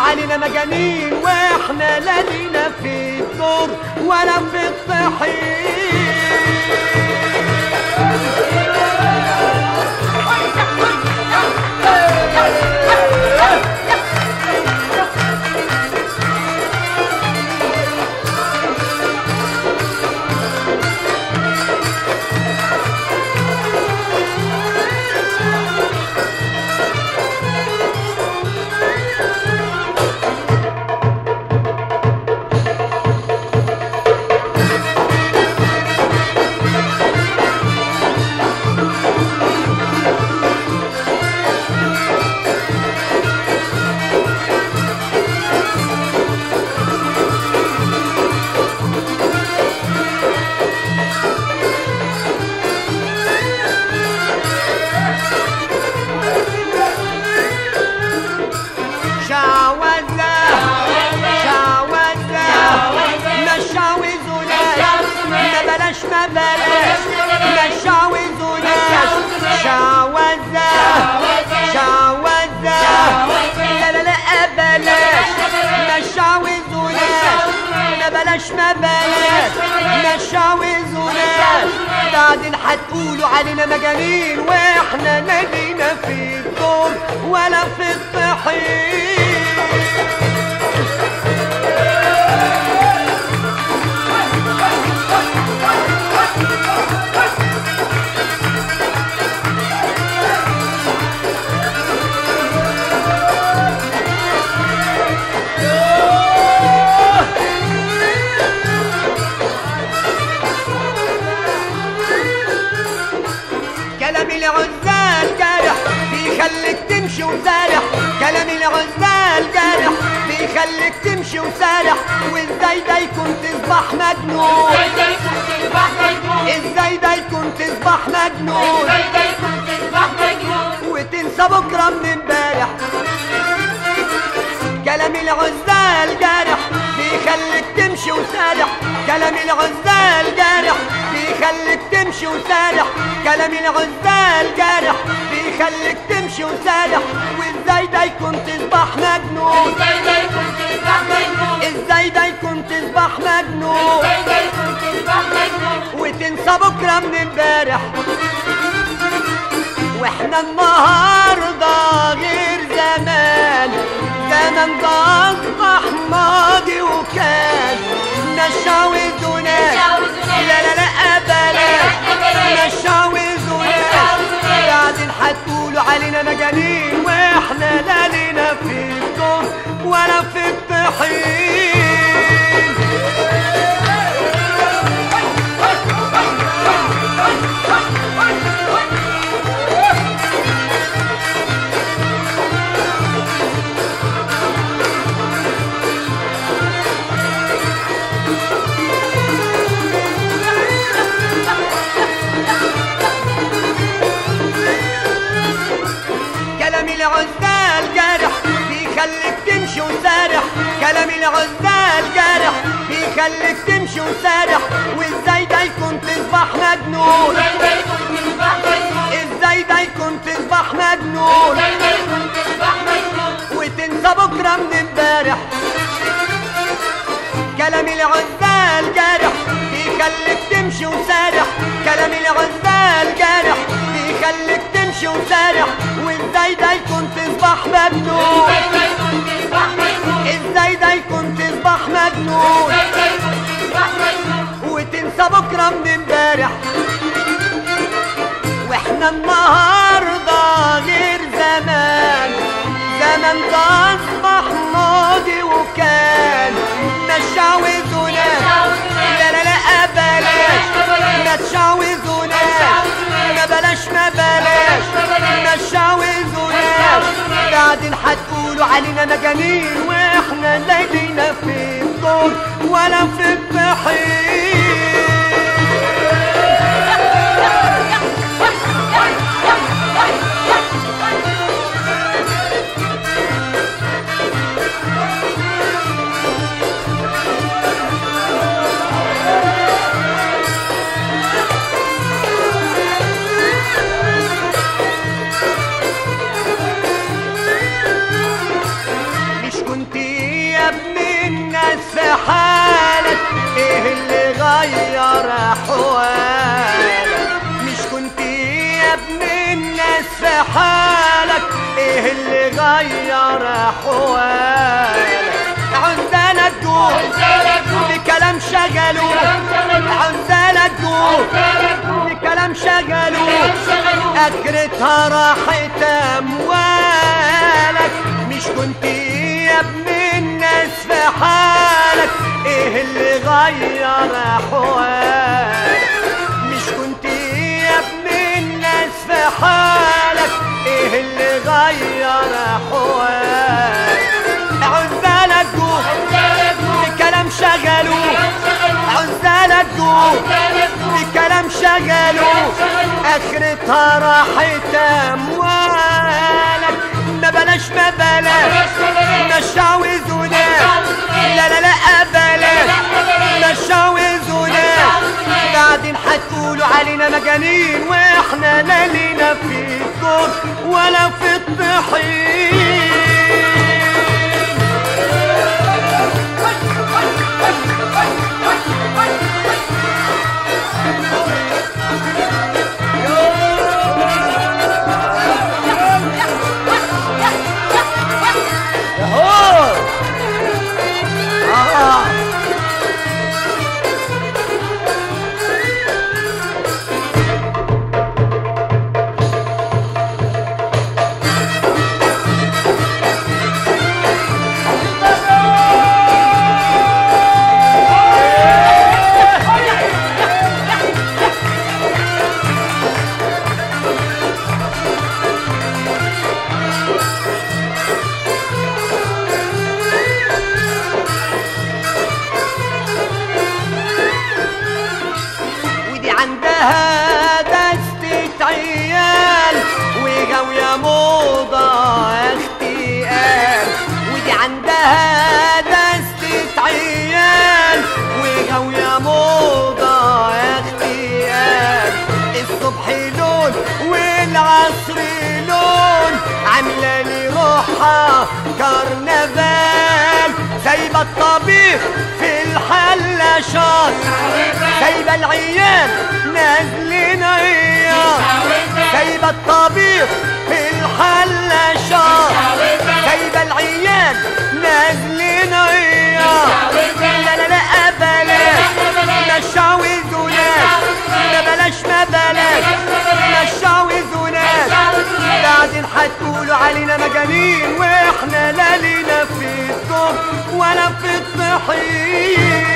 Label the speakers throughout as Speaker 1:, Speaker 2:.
Speaker 1: علينا مجانين واحنا لا لينا في الدور ولا في الطحين شعوذة شعوذة ما شعوذوناش ما بلاش ما بلاش ما شعوذوناش شعوذة شعوذة لا لا لا بلاش ما شعوذوناش ما بلاش ما بلاش ما شعوذوناش بعدين هتقولوا علينا مجانين واحنا نادينا في الدور ولا في الطحين كلام العزال جارح بيخليك تمشي وسارح كلام العزال جارح بيخليك تمشي وسارح وازاي ده يكون تصبح مجنون ازاي ده يكون تصبح مجنون وتنسى بكره من امبارح كلام العزال جارح بيخليك تمشي وسارح كلام العزال جارح بيخليك تمشي وسارح كلام العزال جارح بيخليك تمشي وسارح وازاي ده يكون تصبح مجنون ازاي ده يكون تصبح مجنون وتنسى بكره من امبارح واحنا النهارده غير زمان زمان ده اصبح ماضي وكان نشاوزوناش لا لا لا بلاش نشاوزوناش بعدين هتقولوا علينا مجانين واحنا لا لينا في الدور ولا في الطحين كلام العزال جارح بيخليك تمشي وسارح كلام العزال جارح بيخليك تمشي وسارح وازاي ده يكون تصبح مجنون ازاي ده يكون تصبح مجنون وتنسى بكره من امبارح كلام العزال جارح بيخليك تمشي وسارح كلام العزال جارح بيخليك تمشي وسارح وازاي ده يكون تصبح مجنون ازاي ده يكون تصبح مجنون وتنسى بكره من امبارح واحنا النهارده غير زمان زمان ده اصبح ماضي وكان نشاوزوناش لا لا لا بلاش ما تشاوزوناش ما بلاش ما بلاش ما تشاوزوناش بعدين هتقولوا علينا مجانين واحنا لا لينا في الدور ولا في الطحين مش كنت حالك ايه اللي غير احوالك مش كنت يا ابن الناس في حالك ايه اللي غير احوالك عندنا الجوع بكلام شغلوا عندنا الجوع بكلام شغلوا اجرتها راحت اموالك مش كنت يا ابن الناس في حالك ايه اللي غير احوالك مش كنت يا ابن الناس في حالك ايه اللي غير احوالك عزالك جوه بكلام شغلوا عزالك جوه بكلام شغلوا اخرتها راحت اموالك ما بلاش ما بلاش مشاوز وناس لا لا لا بلاش مشاوز وناس بعدين هتقولوا علينا مجانين واحنا لا لينا في الدور ولا في الطحين يهو آه. ودي عندها دستة عيال وغاوية موضة اختيال ودي عندها دستة عيال وغاوية موضة اختيال الصبح لون والعصر لون عاملة لي روحها كرنفال سايبة الطبيب في الحلة شاط سايبة العيال نازلين عيار سايبة الطبيب في الحلة شاط سايبة العيال نازلين عيار لا لا لا بلاش مشاوز وناس ما بلاش ما بلاش مشاوز وناس بعدين هتقولوا علينا مجانين واحنا لا لينا في الدور ولا في الطحين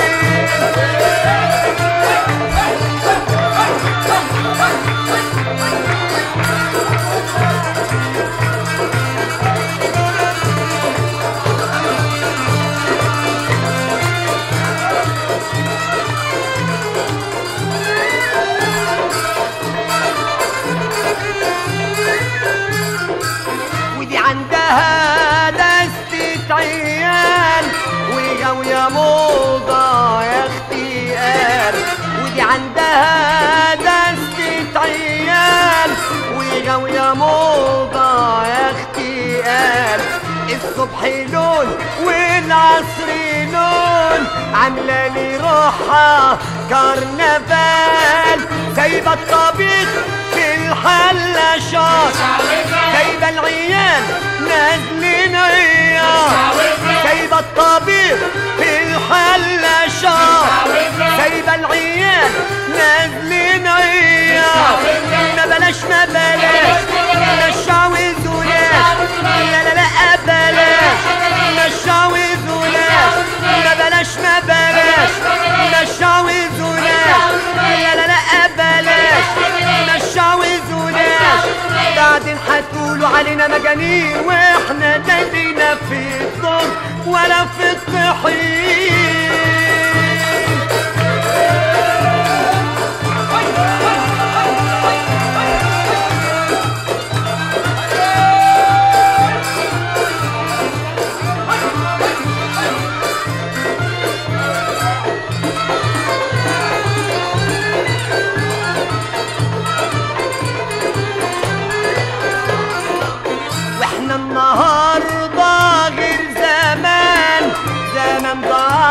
Speaker 1: ودي عندها دستة عيال وغاوية موضة يا اختيال ودي عندها دستة عيال وغاوية موضة يا اختيال الصبح لون والعصر لون عاملة لي روحها كرنفال سايبة الطبيخ في الحلة شاط سايبة العيال نازلين عيار سايبة الطبيب في الحلة شاط سايبة العيال نازلين عيار ما بلاش ما بلاش مشاوز وناس لا لا لا بلاش مشاوز وناس ما بلاش ما بلاش مشاوز وناس لا لا لا بلاش مشاوز وناس بعدين هتقولوا علينا مجانين واحنا نادينا في الدور ولا في الطحين واحنا النهارده غير زمان زمان ضاع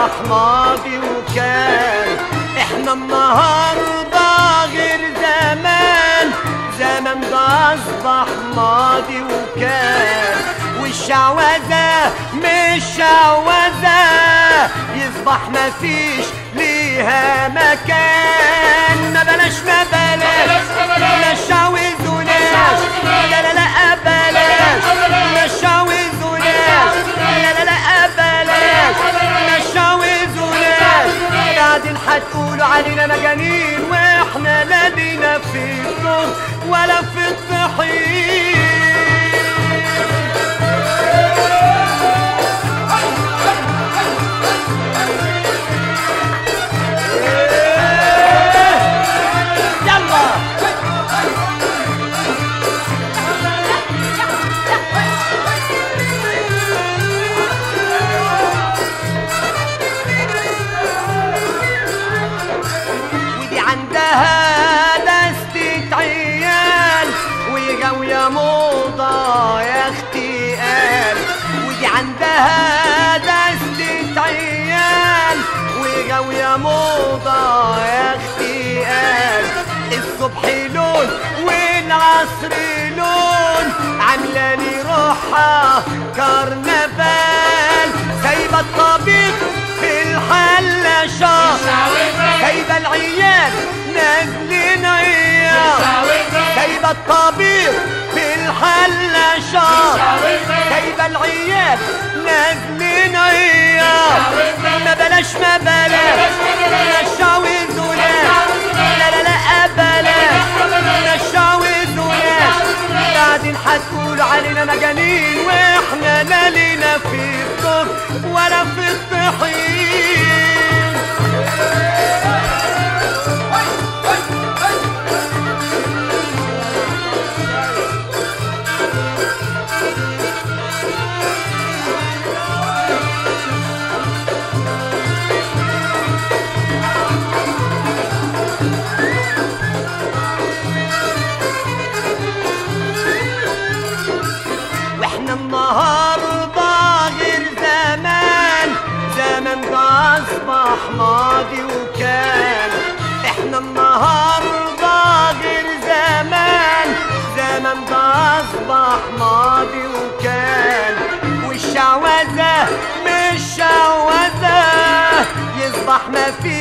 Speaker 1: اصبح ماضي وكان احنا النهارده غير زمان زمان ده اصبح ماضي وكان والشعوذة مش شعوذة يصبح مفيش ليها مكان ما بلاش ما بلاش لا شعوذوناش لا لا لا بلاش ما شعوذوناش لا لا لا بلاش ما شعوذوناش بعدين هتقولوا علينا مجانين واحنا لا لينا في النور ولا في الطحين يلا ودي عندها دستة عيال وجاوية موضة يا اختي قال ودي عندها دستة عيال وجاوية موضة يا اختي قال الصبح لون والعصر لون عاملة لي روحها كرنفال سايبة الطبيخ في الحلة شهر سايبة العيال نازلين عيال سايبة الطبيخ في الحلة شهر سايبة العيال نازلين عيال ما بلاش ما بلاش لا شاوزوناش لا لا لا بلاش لا شاوزوناش بعدين هتقولوا علينا مجانين واحنا لا لينا في الدور ولا في الطحين واحنا النهارده غير زمان زمان ده اصبح ماضي وكان احنا النهارده غير زمان زمان ده اصبح ماضي وكان والشعوذة مش شعوذة يصبح ما في